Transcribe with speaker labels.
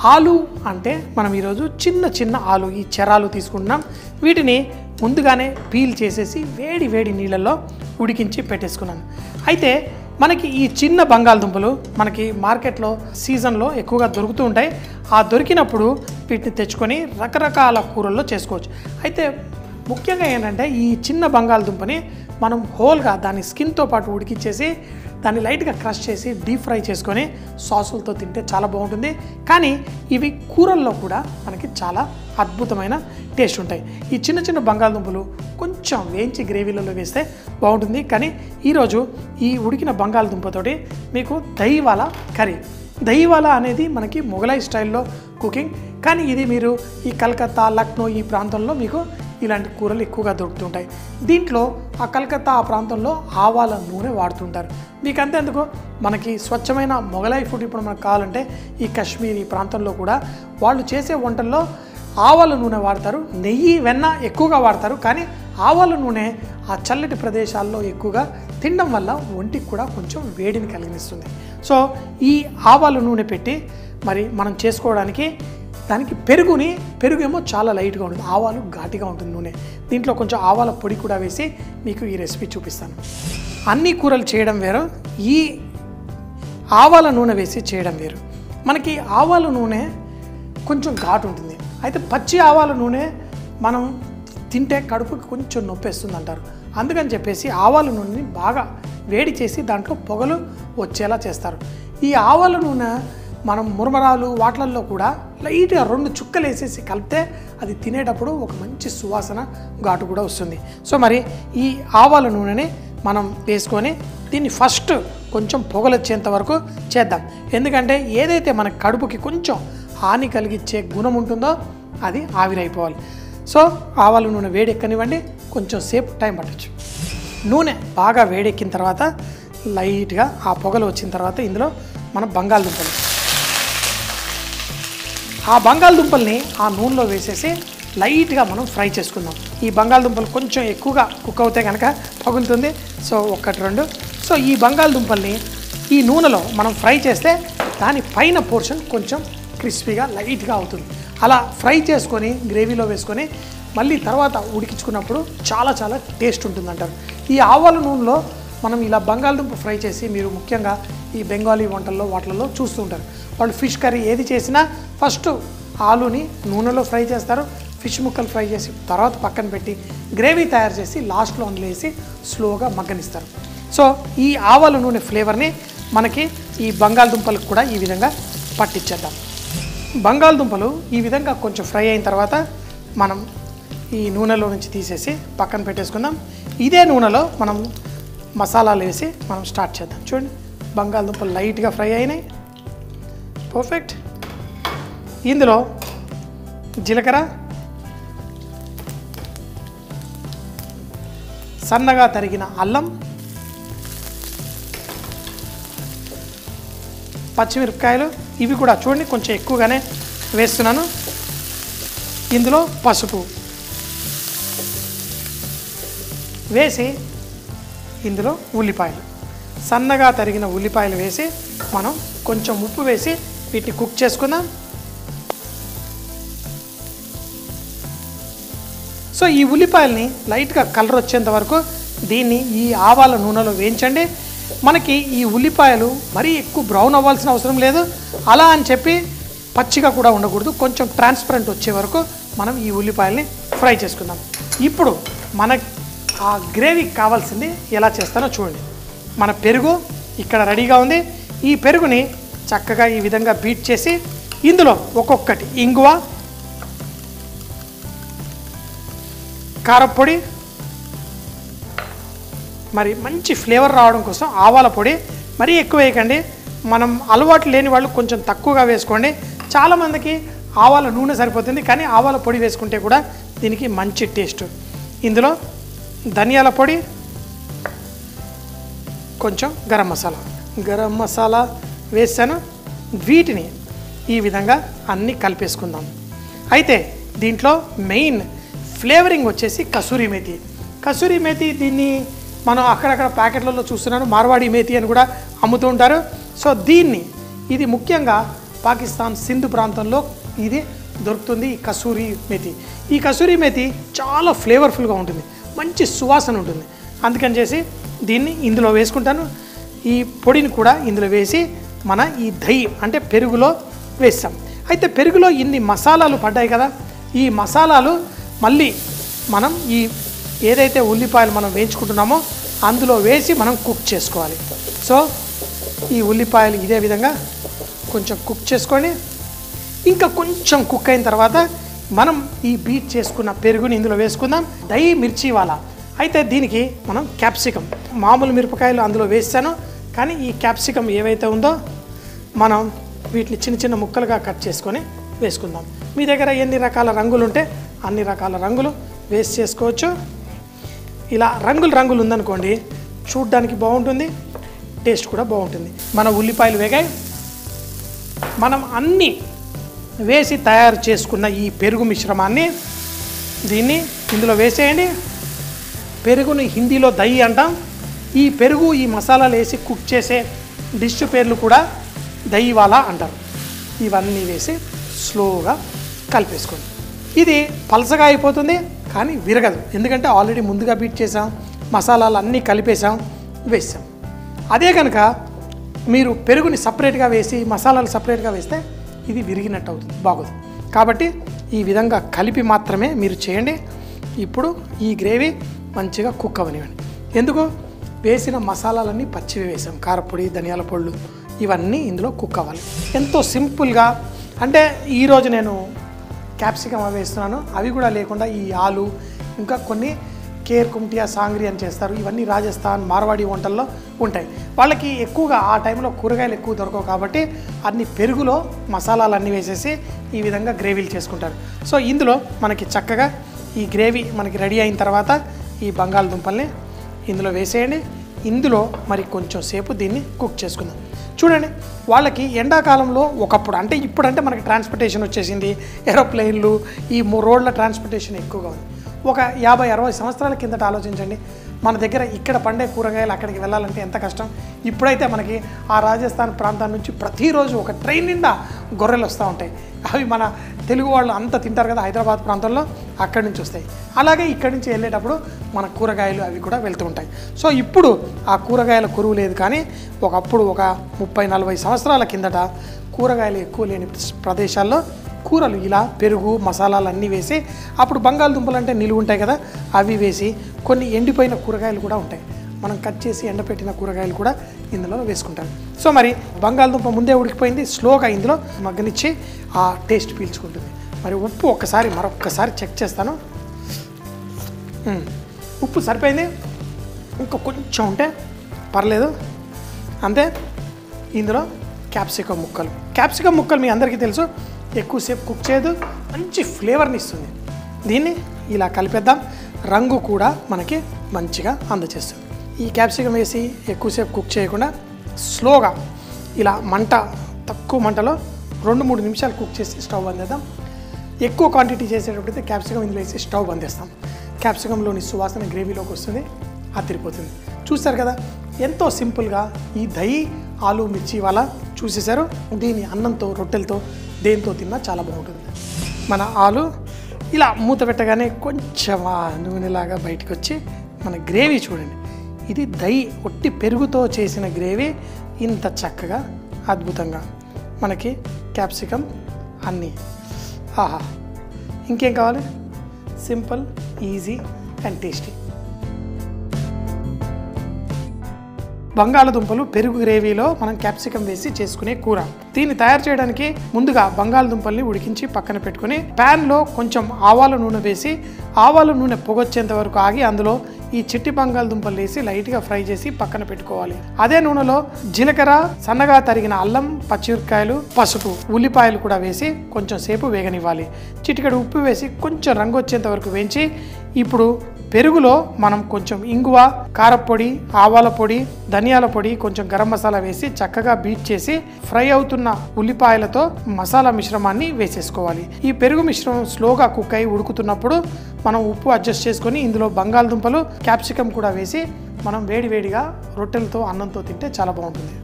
Speaker 1: ఆలు అంటే మనం ఈరోజు చిన్న చిన్న ఆలు ఈ చెరాలు తీసుకుంటున్నాం వీటిని ముందుగానే పీల్ చేసేసి వేడి వేడి నీళ్ళల్లో ఉడికించి పెట్టేసుకున్నాను అయితే మనకి ఈ చిన్న బంగాళదుంపలు మనకి మార్కెట్లో సీజన్లో ఎక్కువగా దొరుకుతూ ఉంటాయి ఆ దొరికినప్పుడు వీటిని తెచ్చుకొని రకరకాల కూరల్లో చేసుకోవచ్చు అయితే ముఖ్యంగా ఏంటంటే ఈ చిన్న బంగాళదుంపని మనం హోల్గా దాని స్కిన్తో పాటు ఉడికిచ్చేసి దాన్ని లైట్గా క్రష్ చేసి డీప్ ఫ్రై చేసుకొని సాసులతో తింటే చాలా బాగుంటుంది కానీ ఇవి కూరల్లో కూడా మనకి చాలా అద్భుతమైన టేస్ట్ ఉంటాయి ఈ చిన్న చిన్న బంగాళదుంపలు కొంచెం వేయించి గ్రేవీలలో వేస్తే బాగుంటుంది కానీ ఈరోజు ఈ ఉడికిన బంగాళదుంపతోటి మీకు దహివాలా కర్రీ దహివాలా అనేది మనకి మొఘలై స్టైల్లో కుకింగ్ కానీ ఇది మీరు ఈ కలకత్తా లక్నో ఈ ప్రాంతంలో మీకు ఇలాంటి కూరలు ఎక్కువగా దొరుకుతుంటాయి దీంట్లో ఆ కలకత్తా ఆ ప్రాంతంలో ఆవాల నూనె వాడుతుంటారు మీకు అంతేందుకు మనకి స్వచ్ఛమైన మొఘలై ఫుడ్ ఇప్పుడు మనకు కావాలంటే ఈ కాశ్మీర్ ఈ ప్రాంతంలో కూడా వాళ్ళు చేసే వంటల్లో ఆవాల నూనె వాడతారు నెయ్యి వెన్న ఎక్కువగా వాడతారు కానీ ఆవాల నూనె ఆ చల్లటి ప్రదేశాల్లో ఎక్కువగా తినడం వల్ల ఒంటికి కూడా కొంచెం వేడిని కలిగిస్తుంది సో ఈ ఆవాల నూనె పెట్టి మరి మనం చేసుకోవడానికి దానికి పెరుగుని పెరుగు ఏమో చాలా లైట్గా ఉంటుంది ఆవాలు ఘాటిగా ఉంటుంది నూనె దీంట్లో కొంచెం ఆవాల పొడి కూడా వేసి మీకు ఈ రెసిపీ చూపిస్తాను అన్ని కూరలు చేయడం వేరు ఈ ఆవాల నూనె వేసి చేయడం వేరు మనకి ఆవాల నూనె కొంచెం ఘాటు ఉంటుంది అయితే పచ్చి ఆవాల నూనె మనం తింటే కడుపుకి కొంచెం నొప్పేస్తుంది అంటారు అందుకని చెప్పేసి ఆవాల నూనెని బాగా వేడి చేసి దాంట్లో పొగలు వచ్చేలా చేస్తారు ఈ ఆవాల నూనె మనం మురమరాలు వాటిలల్లో కూడా లైట్గా రెండు చుక్కలు వేసేసి కలిపితే అది తినేటప్పుడు ఒక మంచి సువాసన ఘాటు కూడా వస్తుంది సో మరి ఈ ఆవాల నూనెని మనం వేసుకొని దీన్ని ఫస్ట్ కొంచెం పొగలు వచ్చేంత వరకు చేద్దాం ఎందుకంటే ఏదైతే మన కడుపుకి కొంచెం హాని కలిగించే గుణం ఉంటుందో అది ఆవిరైపోవాలి సో ఆవాల నూనె వేడెక్కనివ్వండి కొంచెం సేపు టైం పట్టచ్చు నూనె బాగా వేడెక్కిన తర్వాత లైట్గా ఆ పొగలు వచ్చిన తర్వాత ఇందులో మన బంగాళదుంపలు ఆ బంగాళదుంపల్ని ఆ నూనెలో వేసేసి లైట్గా మనం ఫ్రై చేసుకుందాం ఈ బంగాళదుంపలు కొంచెం ఎక్కువగా కుక్ అవుతే కనుక పగులుతుంది సో ఒకటి రెండు సో ఈ బంగాళదుంపల్ని ఈ నూనెలో మనం ఫ్రై చేస్తే దాని పైన పోర్షన్ కొంచెం క్రిస్పీగా లైట్గా అవుతుంది అలా ఫ్రై చేసుకొని గ్రేవీలో వేసుకొని మళ్ళీ తర్వాత ఉడికించుకున్నప్పుడు చాలా చాలా టేస్ట్ ఉంటుందంటారు ఈ ఆవాల నూనెలో మనం ఇలా బంగాళదుంప ఫ్రై చేసి మీరు ముఖ్యంగా ఈ బెంగాలీ వంటల్లో వాటిల్లో చూస్తూ ఉంటారు వాళ్ళు ఫిష్ కర్రీ ఏది చేసినా ఫస్ట్ ఆలుని నూనెలో ఫ్రై చేస్తారు ఫిష్ ముక్కలు ఫ్రై చేసి తర్వాత పక్కన పెట్టి గ్రేవీ తయారు చేసి లాస్ట్లో అందులో వేసి స్లోగా మగ్గనిస్తారు సో ఈ ఆవాల నూనె ఫ్లేవర్ని మనకి ఈ బంగాళదుంపలకు కూడా ఈ విధంగా పట్టించేద్దాం బంగాళదుంపలు ఈ విధంగా కొంచెం ఫ్రై అయిన తర్వాత మనం ఈ నూనెలో నుంచి తీసేసి పక్కన పెట్టేసుకుందాం ఇదే నూనెలో మనం మసాలాలు వేసి మనం స్టార్ట్ చేద్దాం చూడండి బంగాళదుంపలు లైట్గా ఫ్రై అయినాయి పర్ఫెక్ట్ ఇందులో జీలకర్ర సన్నగా తరిగిన అల్లం పచ్చిమిరపకాయలు ఇవి కూడా చూడండి కొంచెం ఎక్కువగానే వేస్తున్నాను ఇందులో పసుపు వేసి ఇందులో ఉల్లిపాయలు సన్నగా తరిగిన ఉల్లిపాయలు వేసి మనం కొంచెం ఉప్పు వేసి వీటిని కుక్ చేసుకుందాం సో ఈ ఉల్లిపాయల్ని లైట్గా కలర్ వచ్చేంత వరకు దీన్ని ఈ ఆవాల నూనెలో వేయించండి మనకి ఈ ఉల్లిపాయలు మరీ ఎక్కువ బ్రౌన్ అవ్వాల్సిన అవసరం లేదు అలా అని చెప్పి పచ్చిగా కూడా ఉండకూడదు కొంచెం ట్రాన్స్పరెంట్ వచ్చే వరకు మనం ఈ ఉల్లిపాయల్ని ఫ్రై చేసుకుందాం ఇప్పుడు మన ఆ గ్రేవీకి కావాల్సింది ఎలా చేస్తానో చూడండి మన పెరుగు ఇక్కడ రెడీగా ఉంది ఈ పెరుగుని చక్కగా ఈ విధంగా బీట్ చేసి ఇందులో ఒక్కొక్కటి ఇంగువ కారపొడి మరి మంచి ఫ్లేవర్ రావడం కోసం ఆవాల పొడి మరీ ఎక్కువ వేయకండి మనం అలవాటు లేని వాళ్ళు కొంచెం తక్కువగా వేసుకోండి చాలామందికి ఆవాల నూనె సరిపోతుంది కానీ ఆవాల పొడి వేసుకుంటే కూడా దీనికి మంచి టేస్ట్ ఇందులో ధనియాల పొడి కొంచెం గరం మసాలా గరం మసాలా వేసాను వీటిని ఈ విధంగా అన్నీ కలిపేసుకుందాం అయితే దీంట్లో మెయిన్ ఫ్లేవరింగ్ వచ్చేసి కసూరి మేతి కసూరి మేతి దీన్ని మనం అక్కడక్కడ ప్యాకెట్లలో చూస్తున్నాను మార్వాడి మేతి అని కూడా అమ్ముతూ ఉంటారు సో దీన్ని ఇది ముఖ్యంగా పాకిస్తాన్ సింధు ప్రాంతంలో ఇది దొరుకుతుంది ఈ కసూరి మెతి ఈ కసూరి మెతి చాలా ఫ్లేవర్ఫుల్గా ఉంటుంది మంచి సువాసన ఉంటుంది అందుకని చేసి దీన్ని ఇందులో వేసుకుంటాను ఈ పొడిని కూడా ఇందులో వేసి మన ఈ దహి అంటే పెరుగులో వేస్తాం అయితే పెరుగులో ఇన్ని మసాలాలు పడ్డాయి కదా ఈ మసాలాలు మళ్ళీ మనం ఈ ఏదైతే ఉల్లిపాయలు మనం వేయించుకుంటున్నామో అందులో వేసి మనం కుక్ చేసుకోవాలి సో ఈ ఉల్లిపాయలు ఇదే విధంగా కొంచెం కుక్ చేసుకొని ఇంకా కొంచెం కుక్ అయిన తర్వాత మనం ఈ బీట్ చేసుకున్న పెరుగుని ఇందులో వేసుకుందాం దహి మిర్చి వాలా అయితే దీనికి మనం క్యాప్సికం మామూలు మిరపకాయలు అందులో వేస్తాను కానీ ఈ క్యాప్సికం ఏవైతే ఉందో మనం వీటిని చిన్న చిన్న ముక్కలుగా కట్ చేసుకొని వేసుకుందాం మీ దగ్గర ఎన్ని రకాల రంగులు ఉంటే అన్ని రకాల రంగులు వేస్ట్ చేసుకోవచ్చు ఇలా రంగులు రంగులు ఉందనుకోండి చూడ్డానికి బాగుంటుంది టేస్ట్ కూడా బాగుంటుంది మన ఉల్లిపాయలు వేగాయి మనం అన్నీ వేసి తయారు చేసుకున్న ఈ పెరుగు మిశ్రమాన్ని దీన్ని ఇందులో వేసేయండి పెరుగుని హిందీలో దహి అంటాం ఈ పెరుగు ఈ మసాలాలు వేసి కుక్ చేసే డిష్ పేర్లు కూడా దహి వాలా అంటారు ఇవన్నీ వేసి స్లోగా కలిపేసుకోండి ఇది పలసగా అయిపోతుంది కానీ విరగదు ఎందుకంటే ఆల్రెడీ ముందుగా బీట్ చేసాం మసాలాలు అన్నీ కలిపేసాం వేసాం అదే కనుక మీరు పెరుగుని సపరేట్గా వేసి మసాలాలు సపరేట్గా వేస్తే ఇది విరిగినట్టు అవుతుంది బాగోదు కాబట్టి ఈ విధంగా కలిపి మాత్రమే మీరు చేయండి ఇప్పుడు ఈ గ్రేవీ మంచిగా కుక్ అవనివ్వండి ఎందుకు వేసిన మసాలాలన్నీ పచ్చివి వేసాం కారపొడి ధనియాల పొళ్ళు ఇవన్నీ ఇందులో కుక్ అవ్వాలి ఎంతో సింపుల్గా అంటే ఈరోజు నేను క్యాప్సికమ్ అవి వేస్తున్నాను అవి కూడా లేకుండా ఈ ఆలు ఇంకా కొన్ని కేర్ కుంటియా సాంగ్రి అని చేస్తారు ఇవన్నీ రాజస్థాన్ మార్వాడి వంటల్లో ఉంటాయి వాళ్ళకి ఎక్కువగా ఆ టైంలో కూరగాయలు ఎక్కువ దొరకవు కాబట్టి అన్ని పెరుగులో మసాలాలు అన్నీ వేసేసి ఈ విధంగా గ్రేవీలు చేసుకుంటారు సో ఇందులో మనకి చక్కగా ఈ గ్రేవీ మనకి రెడీ అయిన తర్వాత ఈ బంగాళదుంపల్ని ఇందులో వేసేయండి ఇందులో మరి కొంచెం సేపు దీన్ని కుక్ చేసుకుందాం చూడండి వాళ్ళకి ఎండాకాలంలో ఒకప్పుడు అంటే ఇప్పుడంటే మనకి ట్రాన్స్పోర్టేషన్ వచ్చేసింది ఏరోప్లేన్లు ఈ మూ- రోడ్ల ట్రాన్స్పోర్టేషన్ ఎక్కువగా ఉంది ఒక యాభై అరవై సంవత్సరాల కిందట ఆలోచించండి మన దగ్గర ఇక్కడ పండే కూరగాయలు అక్కడికి వెళ్ళాలంటే ఎంత కష్టం ఇప్పుడైతే మనకి ఆ రాజస్థాన్ ప్రాంతం నుంచి ప్రతిరోజు ఒక ట్రైన్ నిండా గొర్రెలు వస్తూ ఉంటాయి అవి మన తెలుగు వాళ్ళు అంత తింటారు కదా హైదరాబాద్ ప్రాంతంలో అక్కడి నుంచి వస్తాయి అలాగే ఇక్కడి నుంచి వెళ్ళేటప్పుడు మన కూరగాయలు అవి కూడా వెళ్తూ ఉంటాయి సో ఇప్పుడు ఆ కూరగాయల కురువు లేదు కానీ ఒకప్పుడు ఒక ముప్పై నలభై సంవత్సరాల కిందట కూరగాయలు ఎక్కువ లేని ప్రదేశాల్లో కూరలు ఇలా పెరుగు మసాలాలు అన్నీ వేసి అప్పుడు బంగాళదుంపలు అంటే నిలువ ఉంటాయి కదా అవి వేసి కొన్ని ఎండిపోయిన కూరగాయలు కూడా ఉంటాయి మనం కట్ చేసి ఎండపెట్టిన కూరగాయలు కూడా ఇందులో వేసుకుంటాం సో మరి బంగాళదుంప ముందే ఉడికిపోయింది స్లోగా ఇందులో మగ్గనిచ్చి ఆ టేస్ట్ పీల్చుకుంటుంది మరి ఉప్పు ఒక్కసారి మరొక్కసారి చెక్ చేస్తాను మ్మ్. ఉప్పు సరిపోయింది ఇంకా కొంచెం ఉంటే పర్లేదు అంతే ఇందులో క్యాప్సికమ్ ముక్కలు క్యాప్సికమ్ ముక్కలు మీ అందరికీ తెలుసు ఎక్కువసేపు కుక్ చేయదు మంచి ఫ్లేవర్ని ఇస్తుంది దీన్ని ఇలా కలిపేద్దాం రంగు కూడా మనకి మంచిగా అందచేస్తుంది ఈ క్యాప్సికమ్ వేసి ఎక్కువసేపు కుక్ చేయకుండా స్లోగా ఇలా మంట తక్కువ మంటలో రెండు మూడు నిమిషాలు కుక్ చేసి స్టవ్ అందేద్దాం ఎక్కువ క్వాంటిటీ చేసేటప్పుడైతే క్యాప్సికమ్ ఇందులో వేసి స్టవ్ బంద్ చేస్తాం క్యాప్సికంలోని సువాసన గ్రేవీలోకి వస్తుంది అదిరిపోతుంది చూస్తారు కదా ఎంతో సింపుల్గా ఈ దహి ఆలు మిర్చి వాళ్ళ చూసేశారు దీని అన్నంతో రొట్టెలతో దేంతో తిన్నా చాలా బాగుంటుంది మన ఆలు ఇలా మూత పెట్టగానే కొంచెం ఆ నూనెలాగా బయటకు వచ్చి మన గ్రేవీ చూడండి ఇది దహి ఒట్టి పెరుగుతో చేసిన గ్రేవీ ఇంత చక్కగా అద్భుతంగా మనకి క్యాప్సికమ్ అన్నీ ఆహా ఇంకేం కావాలి సింపుల్ ఈజీ అండ్ టేస్టీ బంగాళదుంపలు పెరుగు గ్రేవీలో మనం క్యాప్సికం వేసి చేసుకునే కూర దీన్ని తయారు చేయడానికి ముందుగా బంగాళదుంపల్ని ఉడికించి పక్కన పెట్టుకుని ప్యాన్ లో కొంచెం ఆవాల నూనె వేసి ఆవాల నూనె పొగొచ్చేంత వరకు ఆగి అందులో ఈ చిట్టి బంగాళదుంపలు వేసి లైట్ గా ఫ్రై చేసి పక్కన పెట్టుకోవాలి అదే నూనెలో జీలకర్ర సన్నగా తరిగిన అల్లం పచ్చిమిరపకాయలు పసుపు ఉల్లిపాయలు కూడా వేసి కొంచెం సేపు వేగనివ్వాలి చిటికెడు ఉప్పు వేసి కొంచెం రంగు వచ్చేంత వరకు వేయించి ఇప్పుడు పెరుగులో మనం కొంచెం ఇంగువ కారపొడి ఆవాల పొడి ధనియాల పొడి కొంచెం గరం మసాలా వేసి చక్కగా బీట్ చేసి ఫ్రై అవుతున్న ఉల్లిపాయలతో మసాలా మిశ్రమాన్ని వేసేసుకోవాలి ఈ పెరుగు మిశ్రమం స్లోగా కుక్ అయి ఉడుకుతున్నప్పుడు మనం ఉప్పు అడ్జస్ట్ చేసుకొని ఇందులో బంగాళదుంపలు క్యాప్సికం కూడా వేసి మనం వేడి వేడిగా రొట్టెలతో అన్నంతో తింటే చాలా బాగుంటుంది